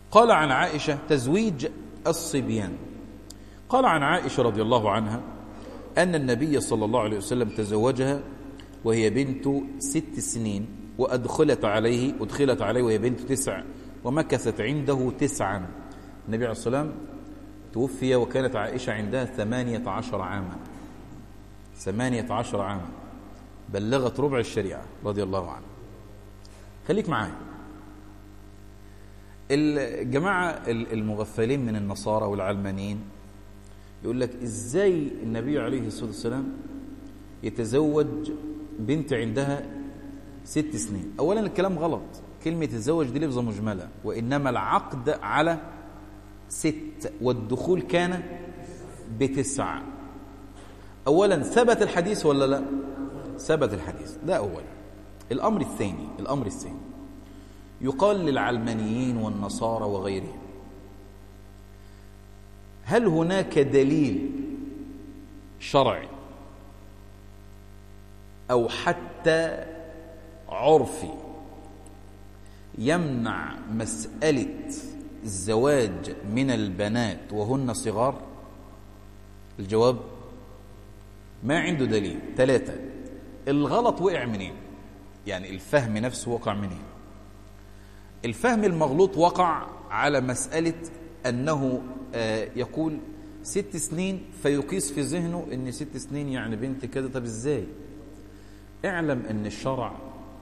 قال عن عائشة تزويج الصبيان قال عن عائشة رضي الله عنها أن النبي صلى الله عليه وسلم تزوجها وهي بنت ست سنين وأدخلت عليه أدخلت عليه وهي بنت تسع ومكثت عنده تسعا النبي عليه الصلاة والسلام توفي وكانت عائشة عندها ثمانية عشر عاما ثمانية عشر عاما بلغت ربع الشريعة رضي الله عنها خليك معايا الجماعة المغفلين من النصارى والعلمانيين يقول لك ازاي النبي عليه الصلاة والسلام يتزوج بنت عندها ست سنين اولا الكلام غلط كلمة الزوج دي لفظة مجملة وإنما العقد على ست والدخول كان بتسع أولا ثبت الحديث ولا لا ثبت الحديث ده أولا الأمر الثاني الأمر الثاني يقال للعلمانيين والنصارى وغيرهم هل هناك دليل شرعي أو حتى عرفي يمنع مسألة الزواج من البنات وهن صغار الجواب ما عنده دليل ثلاثة الغلط وقع منين يعني الفهم نفسه وقع منين الفهم المغلوط وقع على مسألة أنه آه يقول ست سنين فيقيس في ذهنه أن ست سنين يعني بنت كده طب إزاي اعلم أن الشرع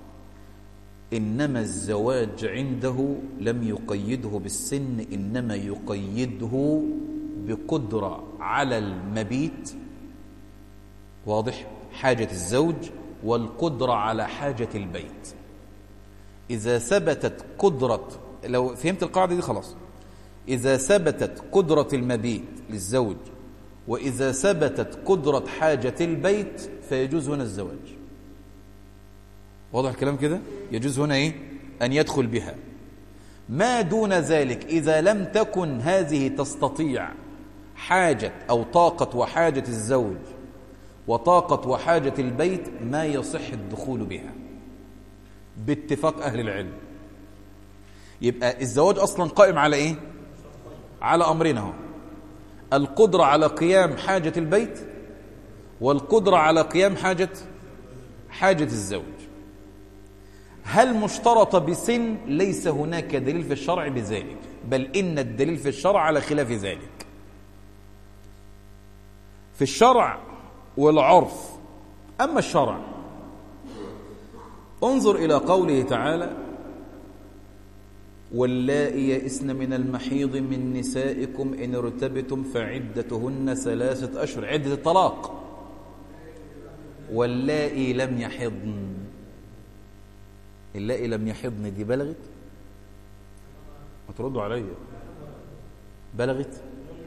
إنما الزواج عنده لم يقيده بالسن إنما يقيده بقدرة على المبيت واضح حاجة الزوج والقدرة على حاجة البيت إذا ثبتت قدرة لو فهمت القاعدة دي خلاص إذا ثبتت قدرة المبيت للزوج وإذا ثبتت قدرة حاجة البيت فيجوز هنا الزواج واضح الكلام كده يجوز هنا إيه أن يدخل بها ما دون ذلك إذا لم تكن هذه تستطيع حاجة أو طاقة وحاجة الزوج وطاقة وحاجة البيت ما يصح الدخول بها باتفاق أهل العلم يبقى الزواج أصلا قائم على إيه على أمرنا هو القدرة على قيام حاجة البيت والقدرة على قيام حاجة حاجة الزوج هل مشترط بسن ليس هناك دليل في الشرع بذلك بل إن الدليل في الشرع على خلاف ذلك في الشرع والعرف أما الشرع انظر إلى قوله تعالى واللائي يئسن من المحيض من نسائكم إن ارتبتم فعدتهن ثلاثة أشهر عدة الطلاق واللائي لم يحضن اللائي لم يحضن دي بلغت ما تردوا عليا بلغت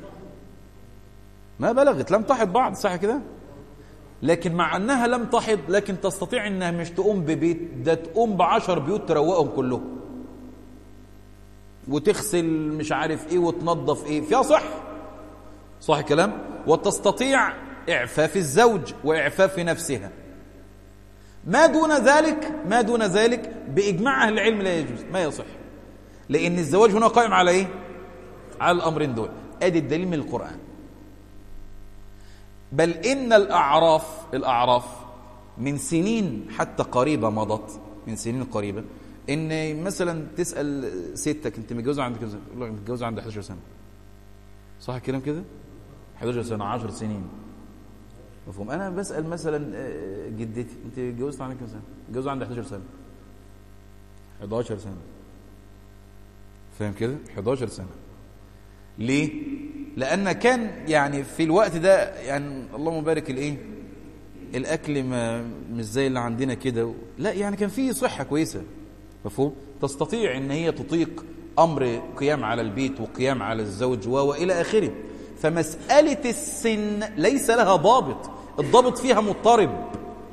ما بلغت لم تحض بعض صح كده لكن مع انها لم تحض لكن تستطيع انها مش تقوم ببيت ده تقوم بعشر بيوت تروقهم كلهم وتغسل مش عارف ايه وتنظف ايه فيها صح صح الكلام وتستطيع اعفاف الزوج واعفاف نفسها ما دون ذلك ما دون ذلك باجماع اهل العلم لا يجوز ما يصح لان الزواج هنا قائم على ايه على الامرين دول ادي الدليل من القران بل ان الاعراف الاعراف من سنين حتى قريبه مضت من سنين قريبه ان مثلا تسال ستك انت متجوزه عندك كام سنه تقول لك متجوزه عندي 11 سنه صح الكلام كده 11 سنه 10 سنين مفهوم انا بسال مثلا جدتي انت اتجوزت عندك كام سنه متجوزه عندي 11 سنه 11 سنه فاهم كده 11 سنه ليه لان كان يعني في الوقت ده يعني اللهم بارك الايه الاكل ما مش زي اللي عندنا كده لا يعني كان فيه صحه كويسه مفهوم تستطيع ان هي تطيق امر قيام على البيت وقيام على الزوج والى اخره فمساله السن ليس لها ضابط الضابط فيها مضطرب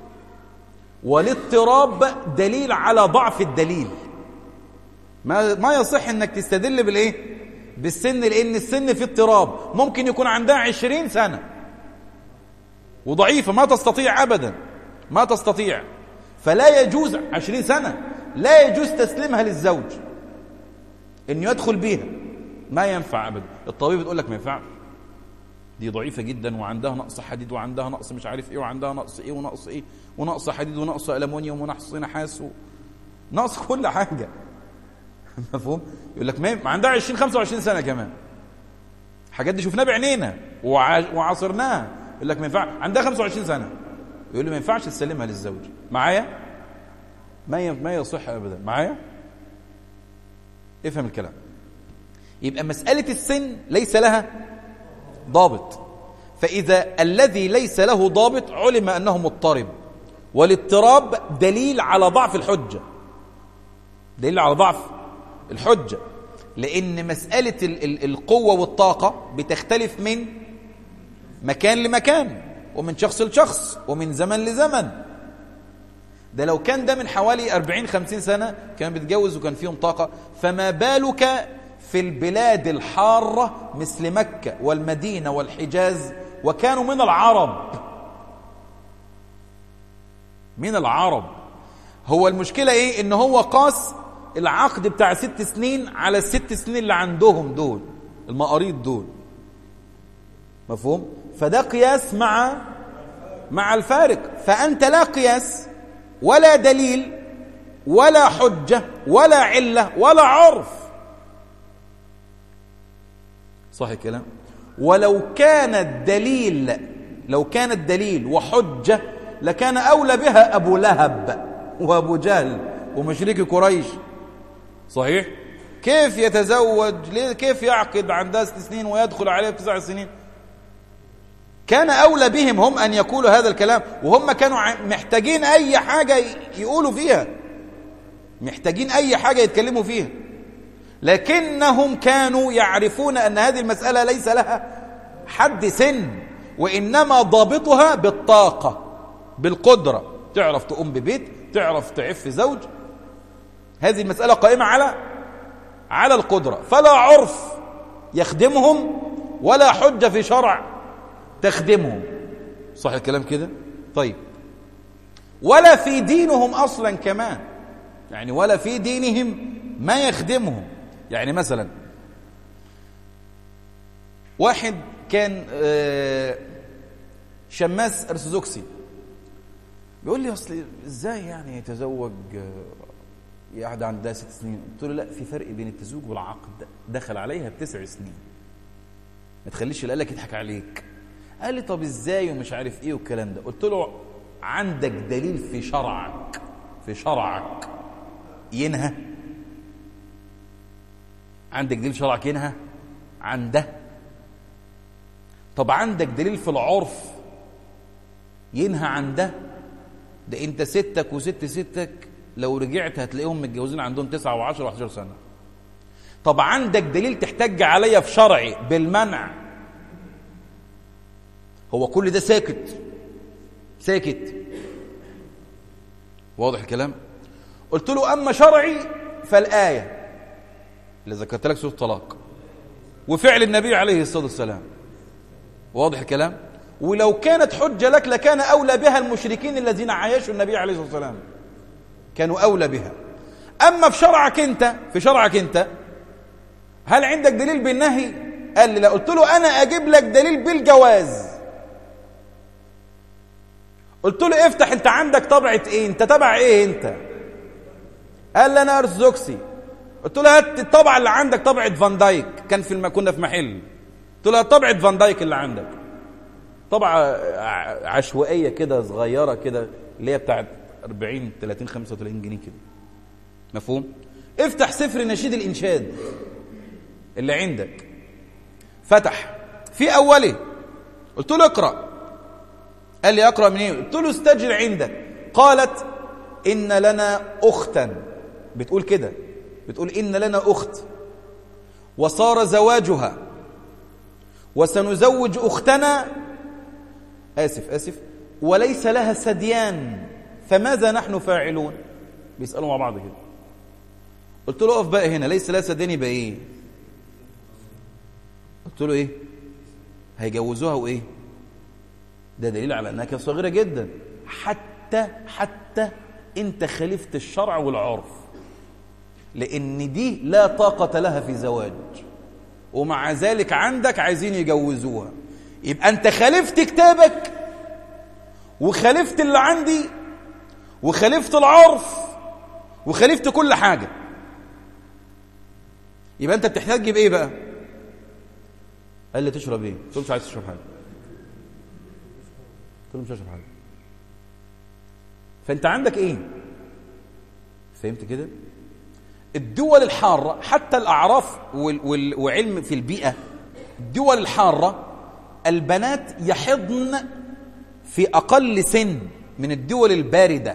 والاضطراب دليل على ضعف الدليل ما ما يصح انك تستدل بالايه بالسن لان السن فيه اضطراب ممكن يكون عندها عشرين سنه وضعيفه ما تستطيع ابدا ما تستطيع فلا يجوز عشرين سنه لا يجوز تسليمها للزوج انه يدخل بيها ما ينفع ابدا الطبيب تقول لك ما ينفعش دي ضعيفة جدا وعندها نقص حديد وعندها نقص مش عارف ايه وعندها نقص ايه ونقص ايه ونقص حديد ونقص ألمونيوم ونقص نحاس و... نقص كل حاجة مفهوم يقول لك ما عندها 20 25 سنة كمان الحاجات دي شفناها بعينينا وع... وعاصرناها يقول لك ما ينفع عندها 25 سنة يقول لي ما ينفعش تسلمها للزوج معايا ما ي... ما يصح ابدا معايا افهم الكلام يبقى مسألة السن ليس لها ضابط فإذا الذي ليس له ضابط علم أنه مضطرب والاضطراب دليل على ضعف الحجة دليل على ضعف الحجة لأن مسألة القوة والطاقة بتختلف من مكان لمكان ومن شخص لشخص ومن زمن لزمن ده لو كان ده من حوالي 40 50 سنة كان بيتجوز وكان فيهم طاقة فما بالك في البلاد الحارة مثل مكة والمدينة والحجاز وكانوا من العرب من العرب هو المشكلة ايه ان هو قاس العقد بتاع ست سنين على الست سنين اللي عندهم دول المقاريض دول مفهوم فده قياس مع مع الفارق فأنت لا قياس ولا دليل ولا حجة ولا علة ولا عرف صح الكلام ولو كان الدليل لو كان الدليل وحجة لكان أولى بها أبو لهب وأبو جهل ومشركي قريش صحيح كيف يتزوج كيف يعقد عندها ست سنين ويدخل عليها تسع سنين كان أولى بهم هم أن يقولوا هذا الكلام وهم كانوا محتاجين أي حاجة يقولوا فيها محتاجين أي حاجة يتكلموا فيها لكنهم كانوا يعرفون أن هذه المسألة ليس لها حد سن وإنما ضابطها بالطاقة بالقدرة تعرف تقوم ببيت تعرف تعف زوج هذه المسألة قائمة على على القدرة فلا عرف يخدمهم ولا حجة في شرع تخدمهم صح الكلام كده طيب ولا في دينهم أصلا كمان يعني ولا في دينهم ما يخدمهم يعني مثلا واحد كان شماس ارثوذكسي بيقول لي اصل ازاي يعني يتزوج قاعد عندها ست سنين قلت له لا في فرق بين التزويج والعقد دخل عليها بتسع سنين ما تخليش اللي قالك يضحك عليك قال لي طب ازاي ومش عارف ايه والكلام ده قلت له عندك دليل في شرعك في شرعك ينهى عندك دليل شرعك ينهى عن ده طب عندك دليل في العرف ينهى عن ده ده انت ستك وست ستك لو رجعت هتلاقيهم متجوزين عندهم تسعة وعشرة وعشر سنة طب عندك دليل تحتج عليا في شرعي بالمنع هو كل ده ساكت ساكت واضح الكلام قلت له أما شرعي فالآية اللي ذكرت لك سورة الطلاق وفعل النبي عليه الصلاة والسلام واضح الكلام ولو كانت حجة لك لكان أولى بها المشركين الذين عايشوا النبي عليه الصلاة والسلام كانوا أولى بها أما في شرعك أنت في شرعك أنت هل عندك دليل بالنهي قال لي لا قلت له أنا أجيب لك دليل بالجواز قلت له افتح انت عندك طبعة ايه انت تبع ايه انت قال لي انا ارثوذكسي قلت له هات الطبعة اللي عندك طبعة فان دايك كان في الم... كنا في محل قلت له طبعة فان دايك اللي عندك طبعة عشوائية كده صغيرة كده اللي هي بتاعت 40 30 35 جنيه كده مفهوم افتح سفر نشيد الانشاد اللي عندك فتح في اوله قلت له اقرا قال لي اقرا منين قلت له استجر عندك قالت ان لنا اختا بتقول كده بتقول ان لنا اخت وصار زواجها وسنزوج اختنا اسف اسف وليس لها سديان فماذا نحن فاعلون بيسالوا مع بعض كده قلت له اقف بقى هنا ليس لها سديان يبقى ايه قلت له ايه هيجوزوها وايه ده دليل على انها كانت صغيره جدا حتى حتى انت خالفت الشرع والعرف لان دي لا طاقه لها في زواج ومع ذلك عندك عايزين يجوزوها يبقى انت خالفت كتابك وخالفت اللي عندي وخالفت العرف وخالفت كل حاجه يبقى انت بتحتاج تجيب ايه بقى قال لي تشرب ايه قلت له مش عايز تشرب حاجه قلت له مش هشرب حاجه فانت عندك ايه فهمت كده الدول الحارة حتى الأعراف وال وال وعلم في البيئة الدول الحارة البنات يحضن في أقل سن من الدول الباردة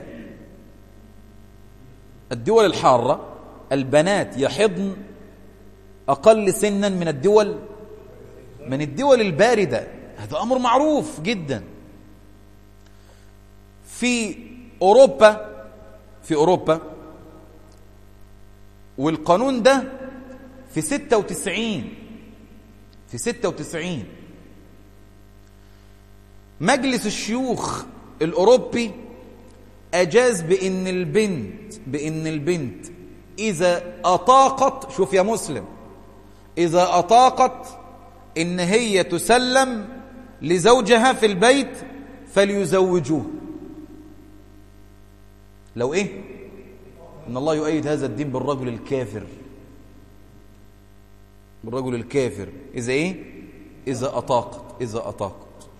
الدول الحارة البنات يحضن أقل سنا من الدول من الدول الباردة هذا أمر معروف جدا في أوروبا في أوروبا والقانون ده في 96 في 96 مجلس الشيوخ الأوروبي أجاز بأن البنت بأن البنت إذا أطاقت شوف يا مسلم إذا أطاقت إن هي تسلم لزوجها في البيت فليزوجوه لو إيه إن الله يؤيد هذا الدين بالرجل الكافر بالرجل الكافر إذا إيه إذا أطاقت إذا أطاقت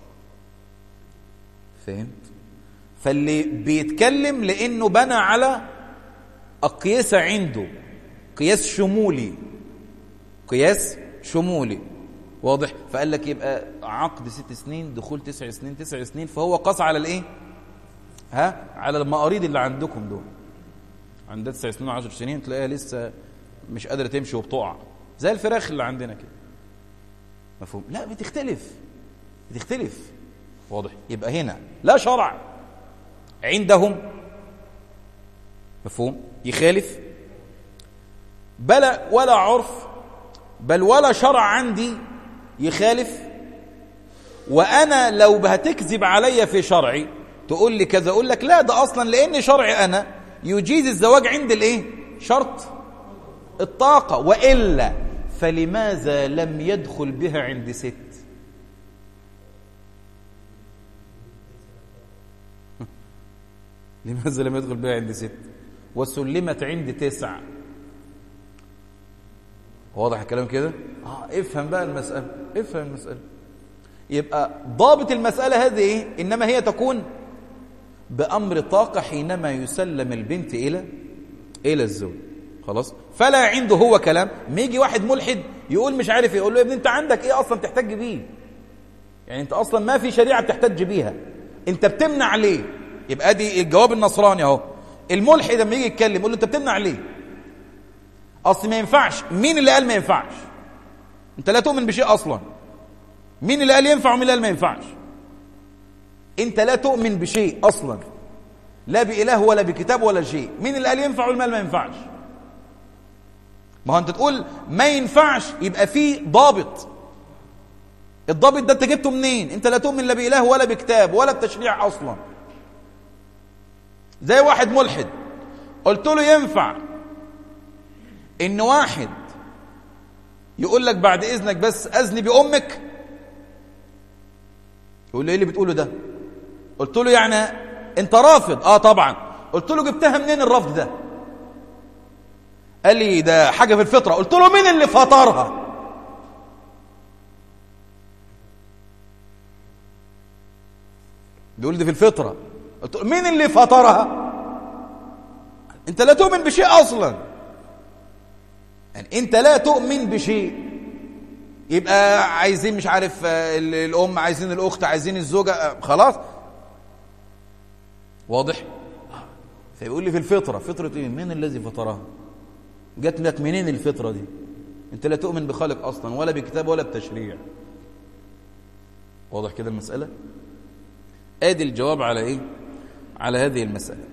فهمت فاللي بيتكلم لأنه بنى على أقيسة عنده قياس شمولي قياس شمولي واضح فقال لك يبقى عقد ست سنين دخول تسع سنين تسع سنين فهو قاس على الايه ها على المقاريض اللي عندكم دول عندها تسع سنين وعشر سنين تلاقيها لسه مش قادره تمشي وبتقع زي الفراخ اللي عندنا كده مفهوم لا بتختلف بتختلف واضح يبقى هنا لا شرع عندهم مفهوم يخالف بلا ولا عرف بل ولا شرع عندي يخالف وانا لو هتكذب عليا في شرعي تقول لي كذا اقول لك لا ده اصلا لان شرعي انا يجيز الزواج عند الايه شرط الطاقه والا فلماذا لم يدخل بها عند ست لماذا لم يدخل بها عند ست وسلمت عند تسع واضح الكلام كده اه افهم بقى المسألة افهم المسألة يبقى ضابط المسألة هذه ايه انما هي تكون بأمر طاقة حينما يسلم البنت إلى إلى الزوج خلاص فلا عنده هو كلام ما يجي واحد ملحد يقول مش عارف يقول له يا ابني انت عندك ايه اصلا تحتاج بيه يعني انت اصلا ما في شريعه بتحتج بيها انت بتمنع ليه يبقى دي الجواب النصراني اهو الملحد لما يجي يتكلم يقول له انت بتمنع ليه اصل ما ينفعش مين اللي قال ما ينفعش انت لا تؤمن بشيء اصلا مين اللي قال ينفع ومين اللي قال ما ينفعش انت لا تؤمن بشيء اصلا لا باله ولا بكتاب ولا شيء مين اللي قال ينفع والمال ما ينفعش ما هو انت تقول ما ينفعش يبقى في ضابط الضابط ده انت جبته منين انت لا تؤمن لا باله ولا بكتاب ولا بتشريع اصلا زي واحد ملحد قلت له ينفع ان واحد يقول لك بعد اذنك بس اذني بامك يقول لي ايه اللي بتقوله ده قلت له يعني انت رافض اه طبعا قلت له جبتها منين الرفض ده قال لي ده حاجه في الفطره قلت له مين اللي فطرها بيقول دي في الفطره قلت له مين اللي فطرها انت لا تؤمن بشيء اصلا يعني انت لا تؤمن بشيء يبقى عايزين مش عارف الام عايزين الاخت عايزين الزوجه خلاص واضح فيقول لي في الفطره فطره ايه مين الذي فطرها جات لك منين الفطره دي انت لا تؤمن بخالق اصلا ولا بكتاب ولا بتشريع واضح كده المساله ادي الجواب على ايه على هذه المساله